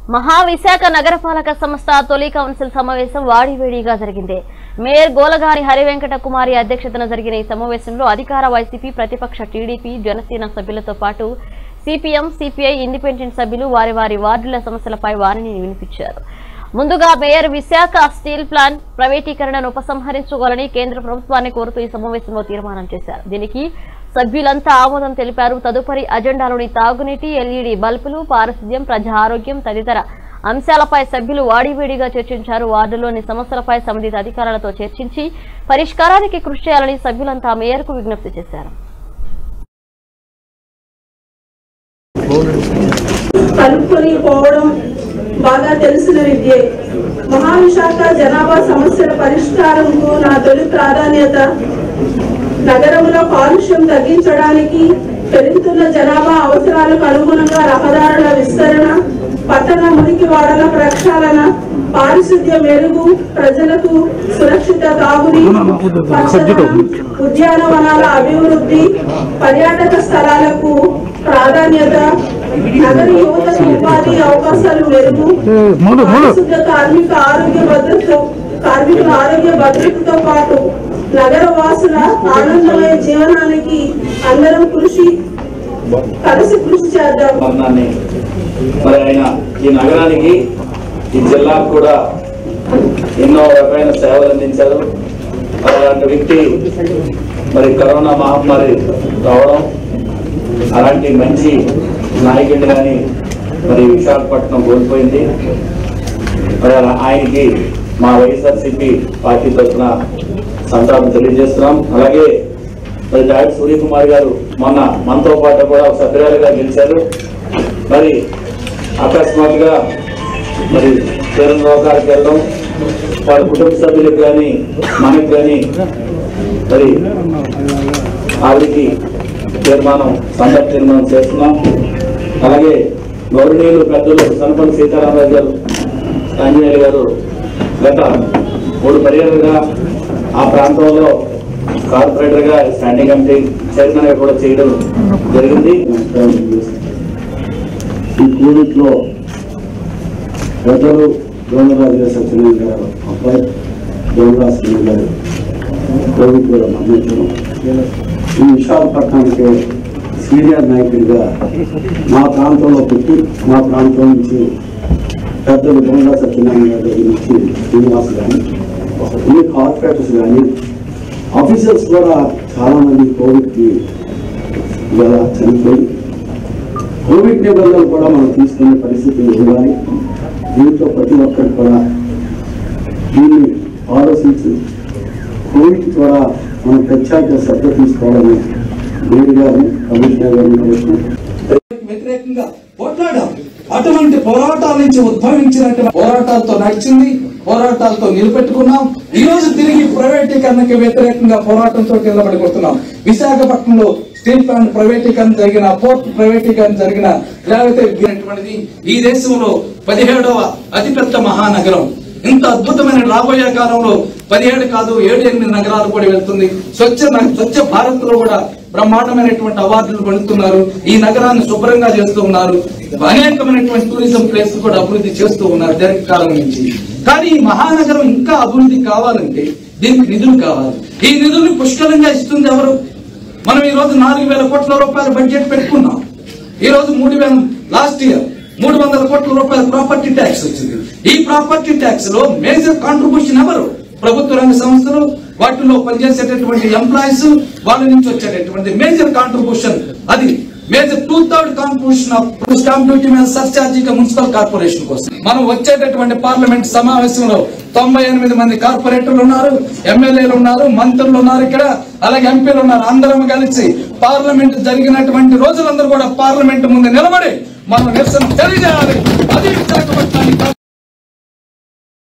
మహావిశాఖ నగరపాలక సంస్థ తొలి కౌన్సిల్ సమావేశం వాడివేడిగా జరిగింది మేయర్ గోలగాని హరివెంకట కుమారి అధ్యక్షతన జరిగిన ఈ సమావేశంలో అధికార వైసీపీ ప్రతిపక్ష టీడీపీ జనసేన సభ్యులతో పాటు సిపిఎం సిపిఐ ఇండిపెండెంట్ సభ్యులు వారి వారి వార్డుల సమస్యలపై వారిని వినిపించారు ముందుగా మేయర్ విశాఖ స్టీల్ ప్లాంట్ ప్రైవేటీకరణను ఉపసంహరించుకోవాలని కేంద్ర ప్రభుత్వాన్ని కోరుతూ ఈ సమావేశంలో తీర్మానం చేశారు దీనికి సభ్యులంతా ఆమోదం తెలిపారు తదుపరి అజెండాలోని తాగునీటి ఎల్ఈడి బల్బులు పారిశుద్ధ్యం ప్రజా ఆరోగ్యం తదితర అంశాలపై సభ్యులు వాడివేడిగా చర్చించారు వార్డులోని సమస్యలపై సంబంధిత అధికారులతో చర్చించి పరిష్కారానికి కృషి చేయాలని సభ్యులంతా మేయర్కు విజ్ఞప్తి చేశారు కలుపుకొని పోవడం బాగా తెలిసిన విద్యే మహావిశాఖ జనాభా సమస్యల పరిష్కారంకు నా తొలి ప్రాధాన్యత నగరంలో కాలుష్యం తగ్గించడానికి పెరుగుతున్న జనాభా అవసరాలకు అనుగుణంగా రహదారుల విస్తరణ పట్టణ మురికి వాడల ప్రక్షాళన పారిశుద్ధ్య మెరుగు ప్రజలకు సురక్షిత తాగుని పచ్చదనం, ఉద్యానవనాల అభివృద్ధి పర్యాటక స్థలాలకు ప్రాధాన్యత నగర యువతకు ఉపాధి అవకాశాలు మెరుగు పారిశుద్ధ కార్మిక ఆరోగ్య భద్రత కార్మికుల ఆరోగ్య భద్రతతో పాటు నగర వాసుల ఆనందమయ జీవనానికి అందరం కృషి కలిసి కృషి చేద్దాం మరణాన్ని మరి ఆయన ఈ నగరానికి ఈ జిల్లాకు కూడా ఎన్నో రకమైన సేవలు అందించారు మరి అలాంటి వ్యక్తి మరి కరోనా మహమ్మారి రావడం అలాంటి మంచి నాయకుడిని కానీ మరి విశాఖపట్నం కోల్పోయింది మరి అలా ఆయనకి మా వైఎస్ఆర్సీపీ పార్టీ తరఫున సంతాపం తెలియజేస్తున్నాం అలాగే మరి డాక్టర్ సూర్యకుమార్ గారు మొన్న మనతో పాటు కూడా ఒక సభ్యురాలుగా గెలిచారు మరి అకస్మాత్తుగా మరి తీరం రోగాలకు వెళ్ళడం వాళ్ళ కుటుంబ సభ్యులకు కానీ మనకు కానీ మరి ఆవిడికి తీర్మానం సందర్భ తీర్మానం చేస్తున్నాం అలాగే గౌరవనీయులు పెద్దలు సనపల్లి సీతారామరాజు గారు ఆంజనేయులు గారు గత మూడు పర్యాలుగా ఆ ప్రాంతంలో కార్పొరేటర్ గా స్టాండింగ్ కమిటీ చైర్మన్ గా కూడా చేయడం జరిగింది ఈ కోవిడ్ లో పెద్దలు దోమరాజు సత్యనారాయణ గారు అబ్బాయి దోమరాజు గారు కోవిడ్ కూడా మరణించడం ఈ విశాఖపట్నానికి సీనియర్ నాయకుడిగా మా ప్రాంతంలో పుట్టి మా ప్రాంతం నుంచి పెద్దలు దొంగ సత్యనారాయణ గారి దగ్గర నుంచి శ్రీనివాస్ కానీ ఈ కార్పొరేటర్స్ కానీ ఆఫీసర్స్ కూడా చాలా మంది కోవిడ్కి ఇవాళ చనిపోయి కోవిడ్ నిబంధనలు కూడా మనం తీసుకునే పరిస్థితి ఉండాలి దీంతో ప్రతి ఒక్కరు కూడా దీన్ని ఆలోచించి కోవిడ్ ద్వారా మనం ప్రత్యేక శ్రద్ధ తీసుకోవాలని మేయర్ గారిని కమిషనర్ గారిని కోరుతున్నాం వ్యతిరేకంగా పోట్లాడాం అటువంటి పోరాటాల నుంచి ఉద్భవించినటువంటి పోరాటాలతో నడిచింది పోరాటాలతో నిలబెట్టుకున్నాం ఈ రోజు తిరిగి ప్రైవేటీకరణకి వ్యతిరేకంగా పోరాటంతో నిలబడుకుంటున్నాం విశాఖపట్నంలో స్టీల్ ప్లాంట్ ప్రైవేటీకరణ జరిగిన పోర్ట్ ప్రైవేటీకరణ జరిగిన లేకపోతే ఇటువంటిది ఈ దేశంలో పదిహేడవ అతిపెద్ద మహానగరం ఇంత అద్భుతమైన రాబోయే కాలంలో పదిహేడు కాదు ఏడు ఎనిమిది నగరాలు కూడా వెళ్తుంది స్వచ్ఛ న- స్వచ్ఛ భారత్ లో కూడా బ్రహ్మాండమైనటువంటి అవార్డులు పొందుతున్నారు ఈ నగరాన్ని శుభ్రంగా చేస్తూ ఉన్నారు అనేకమైనటువంటి టూరిజం ప్లేస్ కూడా అభివృద్ధి చేస్తూ ఉన్నారు దీర్ఘకాలం నుంచి కానీ ఈ మహానగరం ఇంకా అభివృద్ధి కావాలంటే దీనికి నిధులు కావాలి ఈ నిధులు పుష్కలంగా ఇస్తుంది ఎవరు మనం ఈ రోజు నాలుగు వేల కోట్ల రూపాయల బడ్జెట్ పెట్టుకున్నాం ఈ రోజు మూడు వేల లాస్ట్ ఇయర్ మూడు వందల కోట్ల రూపాయల ప్రాపర్టీ ట్యాక్స్ వచ్చింది ఈ ప్రాపర్టీ ట్యాక్స్ లో మేజర్ కాంట్రిబ్యూషన్ ఎవరు ప్రభుత్వ రంగ సంస్థలు వాటిలో పనిచేసేటటువంటి ఎంప్లాయీస్ వాళ్ళ నుంచి వచ్చేటటువంటి మేజర్ కాంట్రిబ్యూషన్ అది major two third contribution of stamp duty మీద సబ్చార్జీగా మున్సిపల్ కార్పొరేషన్ కోసం మనం వచ్చేటటువంటి పార్లమెంట్ సమావేశంలో తొంభై ఎనిమిది మంది కార్పొరేటర్లు ఉన్నారు ఎమ్మెల్యేలు ఉన్నారు మంత్రులు ఉన్నారు ఇక్కడ అలాగే ఎంపీలు ఉన్నారు అందరం కలిసి పార్లమెంట్ జరిగినటువంటి రోజులందరూ కూడా పార్లమెంట్ ముందు నిలబడి మనం నిరసన తెలియజేయాలి అది విశాఖపట్నానికి